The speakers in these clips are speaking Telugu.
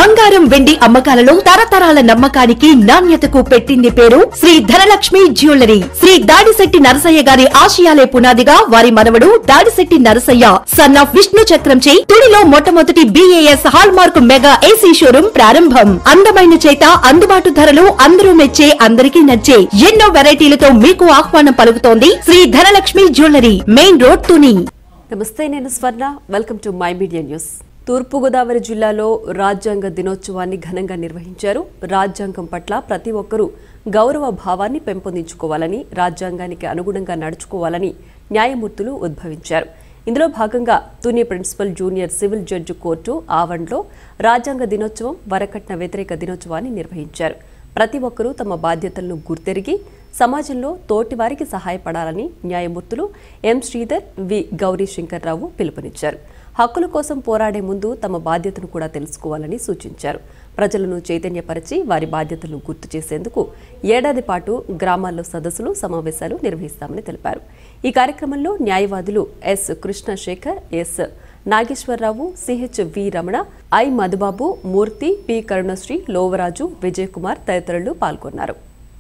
బంగారం వెండి అమ్మకాలలో తరతరాల నమ్మకానికి నాణ్యతకు పెట్టింది పేరు శ్రీ ధనలక్ష్మి జ్యువెలరీ శ్రీ దాడిశెట్టి నరసయ్య గారి ఆశయాలే పునాదిగా వారి మనవడు దాడిశెట్టి నరసయ్య సన్ ఆఫ్ విష్ణు చక్రంచే తుడిలో మొట్టమొదటి BIS hallmark mega AC showroom ప్రారంభం అందమైన చేత అందుబాటు ధరలు అందరూ మెచ్చే అందరికీ నచ్చే ఎన్నో వెరైటీలతో మీకు ఆహ్వానం పలుకుతోంది Shri Dhanalakshmi jewellery main road Tuni నమస్తే నేను Swarna welcome to my media news తూర్పుగోదావరి జిల్లాలో రాజ్యాంగ దినోత్సవాన్ని ఘనంగా నిర్వహించారు రాజ్యాంగం పట్ల ప్రతి ఒక్కరూ గౌరవ భావాన్ని పెంపొందించుకోవాలని రాజ్యాంగానికి అనుగుణంగా నడుచుకోవాలని న్యాయమూర్తులు ఉద్భవించారు ఇందులో భాగంగా Tuni principal junior civil judge court ఆవరణలో రాజ్యాంగ దినోత్సవం వరకట్న వ్యతిరేక దినోత్సవాన్ని నిర్వహించారు ప్రతి ఒక్కరూ తమ బాధ్యతలను గుర్తెరిగి సమాజంలో తోటివారికి సహాయపడాలని న్యాయమూర్తులు ఎం శ్రీధర్ వి గౌరీ శంకర్రావు పిలుపునిచ్చారు హక్కుల కోసం పోరాడే ముందు తమ బాధ్యతను కూడా తెలుసుకోవాలని సూచించారు ప్రజలను చైతన్యపరిచి వారి బాధ్యతలను గుర్తు చేసేందుకు ఏడాది పాటు గ్రామాల్లో సదస్సులు సమావేశాలు నిర్వహిస్తామని తెలిపారు ఈ కార్యక్రమంలో న్యాయవాదులు S Krishnashekhar S Nageswararao CH V Ramana I Madhubabu Murthy P Karunasri Lovaraju Vijay Kumar తదితరులు పాల్గొన్నారు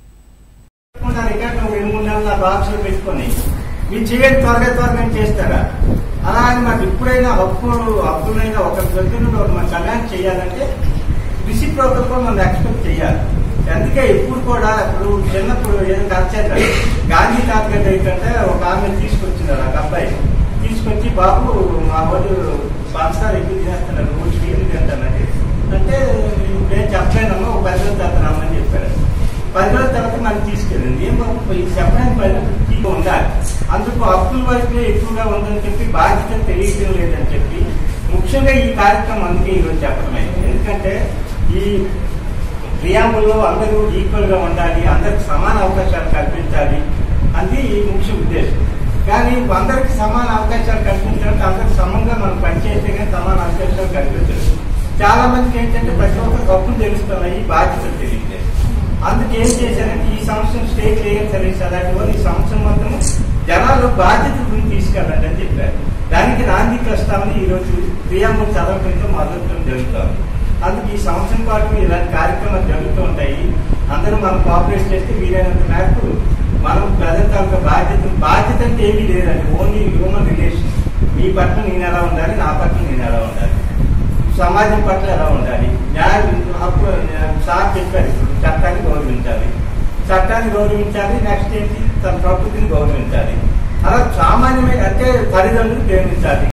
నా రికార్డు ఒక రెండు మూడు నెలలు నా బాక్స్ లో పెట్టుకొని మీరు చేయండి త్వరగా త్వరగా చేస్తారా అలా అని మాకు ఇప్పుడైనా హక్కులు హక్కులైనా ఒక దగ్గర నుండి ఒక మన కళ్యాణం చేయాలంటే రిసిప్రోకల్ కూడా మనం ఎక్స్పెక్ట్ చేయాలి అందుకే ఇప్పుడు కూడా ఇప్పుడు చిన్నప్పుడు ఏదో కచ్చాక గాంధీ తాత గారి ఏంటంటే ఒక ఆమె తీసుకొచ్చినారు ఒక అబ్బాయి తీసుకొచ్చి బాబు మా వాళ్ళు పంచదార ఎక్కువ చేస్తున్నారు రోజుకి ఎందుకు తింటానండి అంటే నేను చెప్పలేనమ్మా ఒక పది రోజుల తర్వాత రమ్మని చెప్పారు పది రోజుల తర్వాత మనకి తీసుకెళ్ళింది ఏం బాబు ఇది చెప్పడానికి పది రోజులు ఉండాలి అందుకు అప్పుల వైపులో ఎక్కువగా ఉందని చెప్పి బాధ్యత తెలియటం లేదని చెప్పి ముఖ్యంగా ఈ కార్యక్రమం అందుకే ఈరోజు చెప్పడమైంది ఎందుకంటే ఈ ప్రియాంబుల్లో అందరూ ఈక్వల్ గా ఉండాలి అందరికి సమాన అవకాశాలు కల్పించాలి అది ముఖ్య ఉద్దేశం కానీ అందరికి సమాన అవకాశాలు కల్పించాలంటే అందరికి సమంగా మనం పనిచేస్తే కానీ సమాన అవకాశాలు కల్పించదు చాలా మందికి ఏంటంటే ప్రతి ఒక్కరికి హక్కులు తెలుస్తున్నాయి బాధ్యతలు తెలియట్లేదు అందుకే ఏం చేశారంటే ఈ సంవత్సరం స్టేట్ లీగల్ సర్వీస్ అథారిటీ వాళ్ళు ఈ సంవత్సరం మొత్తం జనాలు బాధ్యతల గురించి తీసుకెళ్ళండి అని చెప్పారు దానికి నాంది ప్రస్తావన ఈ రోజు ప్రియాంబుల్ చదవడంతో మొదలటం జరుగుతుంది అందుకు ఈ సంవత్సరం పాటు ఇలాంటి కార్యక్రమాలు జరుగుతూ ఉంటాయి అందరూ మనం కోఆపరేట్ చేస్తే వీలైనంత మేరకు మనం ప్రజల తాలూకా బాధ్యత బాధ్యత అంటే ఏమీ లేదండి ఓన్లీ హ్యూమన్ రిలేషన్ మీ పట్ల నేను ఎలా ఉండాలి నా పట్ల నేను ఎలా ఉండాలి సమాజం పట్ల ఎలా ఉండాలి న్యాయ హక్కు సార్ చెప్పారు ఇప్పుడు చట్టాన్ని గౌరవించాలి చట్టాన్ని గౌరవించాలి నెక్స్ట్ ఏంటి తన ప్రకృతిని గౌరవించాలి అలా సామాన్యమైన అంటే తల్లిదండ్రులు ప్రేమించాలి